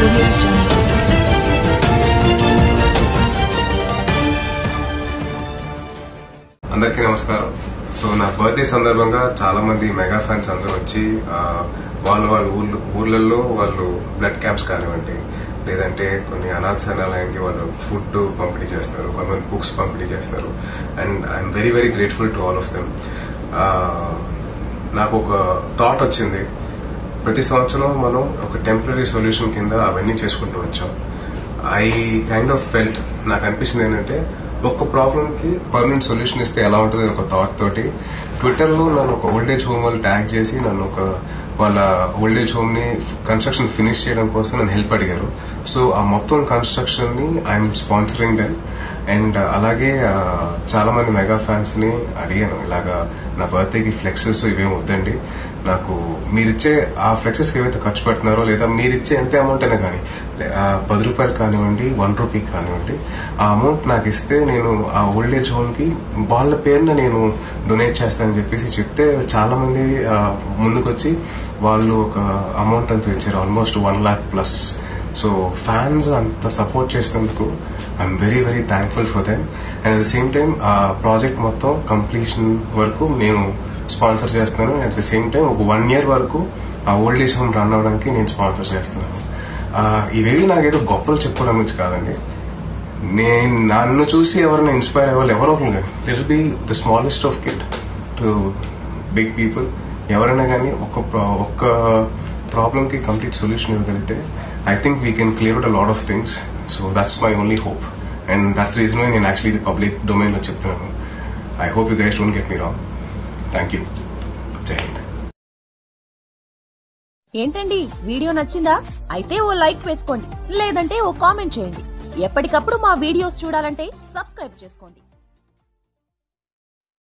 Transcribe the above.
audio jungle. అందరికీ నమస్కారం so నా బర్త్డే సందర్భంగా చాలా మంది మెగా ఫ్యాన్స్ అందరూ వచ్చి ఆ, వాళ్ళు వాళ్ళ ఊర్లు ఊర్లలో వాళ్ళు బ్లడ్ క్యాంప్స్ కానివ్వండి లేదంటే కొన్ని అనాథ శరణాలయానికి వాళ్ళు ఫుడ్ పంపిణీ చేస్తారు కొంతమంది బుక్స్ పంపిణీ చేస్తారు and I'm very very grateful to all of them నాకు ఒక థాట్ వచ్చింది ప్రతి సంవత్సరం మనం ఒక టెంపరీ సొల్యూషన్ కింద అవన్నీ చేసుకుంటూ వచ్చాం ఐ కైండ్ ఆఫ్ ఫెల్ట్ నాకు అనిపించింది ఏంటంటే ఒక్క ప్రాబ్లం కి పర్మనెంట్ సొల్యూషన్ ఇస్తే ఎలా ఉంటుంది అని ఒక థాట్ తోటి ట్విట్టర్ లో నన్ను ఒక ఓల్డేజ్ హోమ్ వాళ్ళు ట్యాగ్ చేసి నన్ను ఒక వాళ్ళ ఓల్డేజ్ హోమ్ ని కన్స్ట్రక్షన్ ఫినిష్ చేయడం కోసం నన్ను హెల్ప్ అడిగారు సో ఆ మొత్తం కన్స్ట్రక్షన్ ని ఐఎమ్ స్పాన్సరింగ్ దెన్ అండ్ అలాగే ఆ, చాలా మంది మెగా ఫ్యాన్స్ ని అడిగాను ఇలాగా నా బర్త్డేకి ఫ్లెక్సెస్ ఇవేం వద్దండి నాకు మీరిచ్చే ఆ ఫ్లెక్సెస్ ఏవైతే ఖర్చు పెడుతున్నారో లేదా మీరిచ్చే ఎంత అమౌంట్ అయినా కానీ లే- ఆ పది రూపాయలు కానివ్వండి వన్ రూపీ కానివ్వండి ఆ అమౌంట్ నాకు ఇస్తే నేను ఆ ఓల్డ్ ఏజ్ హోమ్ కి వాళ్ళ పేరున నేను డొనేట్ చేస్తానని చెప్పేసి చెప్తే చాలా మంది ఆ, ముందుకొచ్చి వాళ్ళు ఒక అమౌంట్ అంతా ఇచ్చారు almost one lakh plus so fans అంత సపోర్ట్ చేసినందుకు I'm very very thankful for them and at the same time ఆ ప్రాజెక్ట్ మొత్తం కంప్లీషన్ వరకు నేను స్పాన్సర్ చేస్తున్నాను and at the same time ఒక వన్ ఇయర్ వరకు ఆ ఓల్డ్ ఏజ్ హోమ్ రన్ అవడానికి నేను స్పాన్సర్ చేస్తున్నాను ఆ, ఇవేవి నాకేదో గొప్పలు చెప్పుకోవడం గురించి కాదండి నేను నన్ను చూసి ఎవరైనా ఇన్స్పైర్ అవ్వాలి ఎవరో ఒకరు let be the smallest of kid to big people ఎవరైనా కానీ ఒక ప్రా- ఒక్క ప్రాబ్లమ్ కి కంప్లీట్ సొల్యూషన్ ఇవ్వగలిగితే I think we can clear out a lot of things so that's my only hope and that's reason నేను యాక్చువల్లీ ఇది public domain లో చెప్తున్నాను I hope you guys don't get me wrong thank you Jai Hind ఏంటండి video నచ్చిందా అయితే ఓ like వేసుకోండి లేదంటే ఓ comment చేయండి ఎప్పటికప్పుడు మా వీడియోస్ చూడాలంటే సబ్స్క్రైబ్ చేసుకోండి